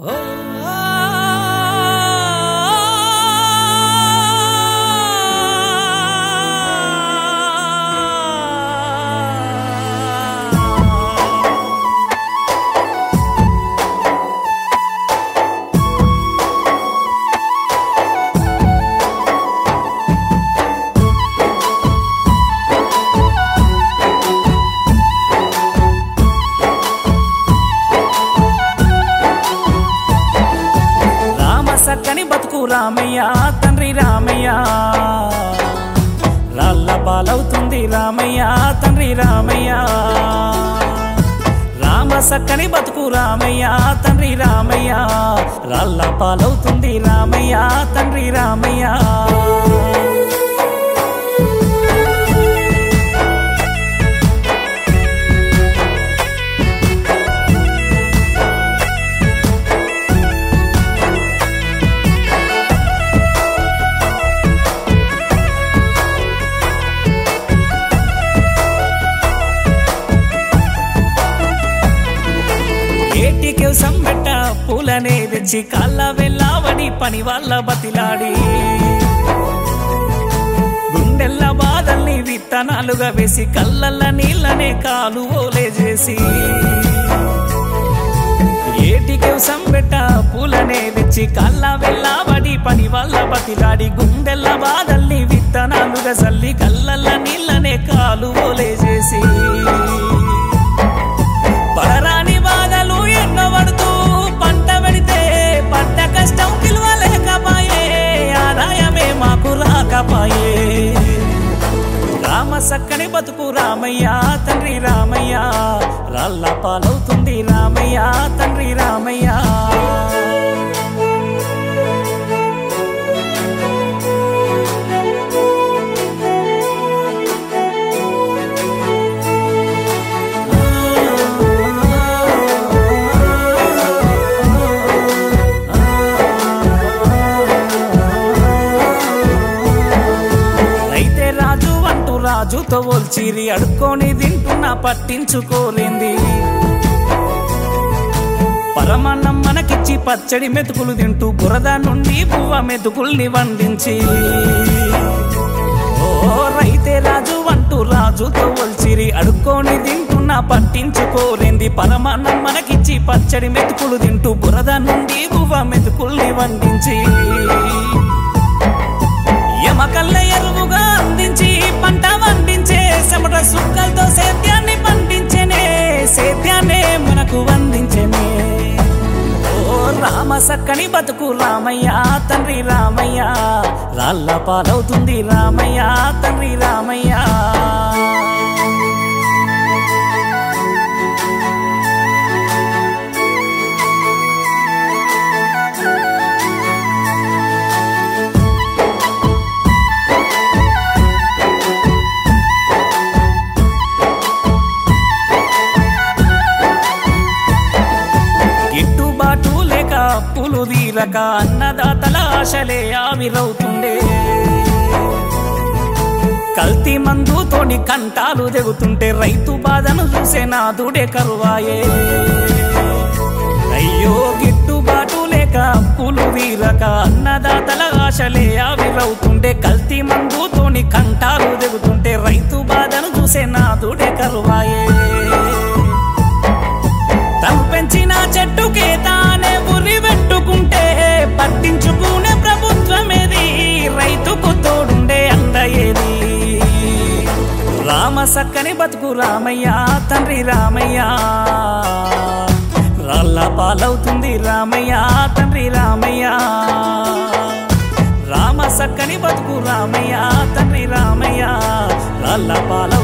రామ సక్కని బతుకు రామయ్య తండ్రి రామయ్య రాళ్ళ పాలవుతుంది రామయ్య తండ్రి రామయ్య రామ సక్కని బతుకు రామయ్య తండ్రి రామయ్య రాళ్ళ పాలవుతుంది రామయ్య తండ్రి రామయ్య ఏటికి సంబెట్ట పూలనే తెచ్చి కాళ్ళ వెళ్ళావని పని వాళ్ళ బతిలాడి గుండెల్ల బాధల్ని విత్తనాలుగా వేసి కళ్ళల్ల నీళ్ళనే కాలు ఓలే చేసి ఏటికి సంబెట్ట పూలనే తెచ్చి కళ్ళ వెళ్ళావని పని వాళ్ళ బతిలాడి గుండెల్ల బాధల్ని విత్తనాలుగా చల్లి కళ్ళల్ల నీళ్ళనే కాలు ఓలే చేసి పడరాని బాధలు ఎన్నబడుతూ పంట పెడితే పంట కష్టం పిలవలేకపాయే ఆదాయమే మాకు రాకపాయే రామ సక్కని బతుకు రామయ్య తండ్రి రామయ్య రాళ్ళ పాలవుతుంది రామయ్య తండ్రి రామయ్య అయితే రాజు అంటూ రాజుతో ఒల్చిరి అడుక్కొని తింటున్నా పట్టించుకోలేంది పరమాన్నం మనకిచ్చి పచ్చడి మెతుకులు తింటూ బురద నుండి పువ్వ మెతుకుల్ని వండించి ఓ రైతే రాజు అంటూ రాజుతో ఒల్చిరి అడుక్కొని తింటున్నా పట్టించుకోలేంది పరమాన్నం మనకిచ్చి పచ్చడి మెతుకులు తింటూ బురద నుండి పువ్వ మెతుకుల్ని వండించి ఎమకల్ల ఎరువుగా అందించి పంట వండించే చెమట సుక్కలతో సేద్యాన్ని పండించెనే సేద్యాన్నే మనకు వందించెనే ఓ రామ సక్కని బతుకు రామయ్య తండ్రి రామయ్య రాళ్ళ పాలవుతుంది రామయ్య తండ్రి రామయ్య గిట్టుబాటు లేక అప్పులు తీరక అన్నదాతల ఆశలే ఆవిరవుతుండే కల్తీ మందుతోని కంటాలు దిగుతుంటే రైతు బాధను చూసే నాదుడే కరువాయే అయ్యో గిట్టుబాటు లేక అప్పులు తీరక అన్నదాతల ఆశలే ఆవిరవుతుండే కల్తీ మందుతోని కంటాలు దిగుతుంటే రైతు బాధను చూసే నాదుడే కరువాయే తను పెంచిన చెట్టుకే తానే ఉరి పెట్టుకుంటే పట్టించుకునే ప్రభుత్వమేది రైతుకు తోడుండే అండ ఏది రామ సక్కని బతుకు రామయ్య తండ్రి రామయ్య రాళ్ళ పాలవుతుంది రామయ్య తండ్రి రామయ్య రామ సక్కని బతుకు రామయ్య తండ్రి రామయ్య రాళ్ళ పాలవుతుంది